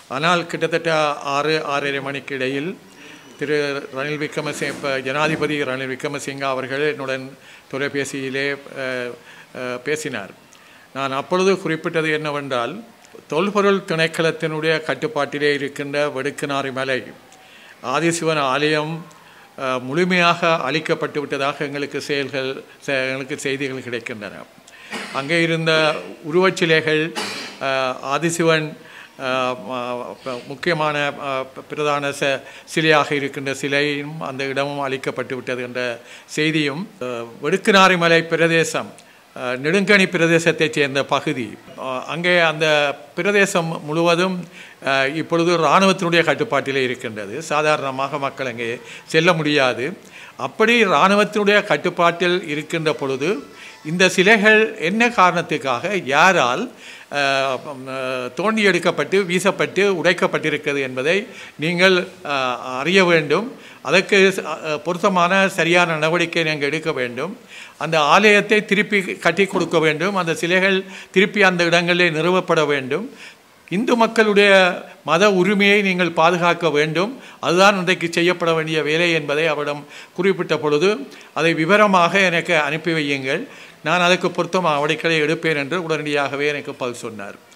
ஆனால் கிட்டத்தட்ட ஆறு ஆறரை மணிக்கு இடையில் திரு ரணில் விக்ரமசிங்க இப்போ ஜனாதிபதி ரணில் விக்ரமசிங்கா அவர்கள் என்னுடன் தொலைபேசியிலே அஹ், அஹ், பேசினார் நான் அப்பொழுது குறிப்பிட்டது என்னவென்றால் தொல்பொருள் திணைக்களத்தினுடைய கட்டுப்பாட்டிலே இருக்கின்ற வெடுக்குநாரி மலை ஆதிசிவன் ஆலயம் அஹ், முழுமையாக அழிக்கப்பட்டு விட்டதாக எங்களுக்கு செயல்கள் செ- எங்களுக்கு செய்திகள் கிடைக்கின்றன அங்கே இருந்த உருவச்சிலைகள் அஹ், ஆதிசிவன் அஹ், ம- ப- முக்கியமான அஹ், ப- பிரதான ச சிலையாக இருக்கின்ற சிலையும் அந்த இடமும் அழிக்கப்பட்டு விட்டது என்ற செய்தியும் அஹ், வெடுக்குநாரி மலை பிரதேசம் அஹ், நெடுங்கனி பிரதேசத்தைச் சேர்ந்த பகுதி அஹ், அங்கே அந்த பிரதேசம் முழுவதும் அஹ், இப்பொழுது இராணுவத்தினுடைய கட்டுப்பாட்டிலே இருக்கின்றது சாதாரணமாக மக்கள் அங்கே செல்ல முடியாது அப்படி இராணுவத்தினுடைய கட்டுப்பாட்டில் இருக்கின்ற பொழுது இந்த சிலைகள் என்ன காரணத்துக்காக யாரால் அஹ், அஹ், தோண்டி எடுக்கப்பட்டு வீசப்பட்டு உடைக்கப்பட்டிருக்கிறது என்பதை நீங்கள் அஹ், அறிய வேண்டும் அதற்கு அஹ், பொருத்தமான சரியான நடவடிக்கை நீங்கள் எடுக்க வேண்டும் அந்த ஆலயத்தை திருப்பி கட்டி கொடுக்க வேண்டும் அந்த சிலைகள் திருப்பி அந்த இடங்களிலே நிறுவப்பட வேண்டும் இந்து மக்களுடைய மத உரிமையை நீங்கள் பாதுகாக்க வேண்டும் அதுதான் இன்றைக்கு செய்யப்பட வேண்டிய வேலை என்பதை அவரிடம் குறிப்பிட்ட பொழுது அதை விவரமாக எனக்கு அனுப்பி வையுங்கள் நான் அதுக்கு பொருத்தமாக அவடைக்களை எடுப்பேன் என்று உடனடியாகவே எனக்கு பதில் சொன்னார்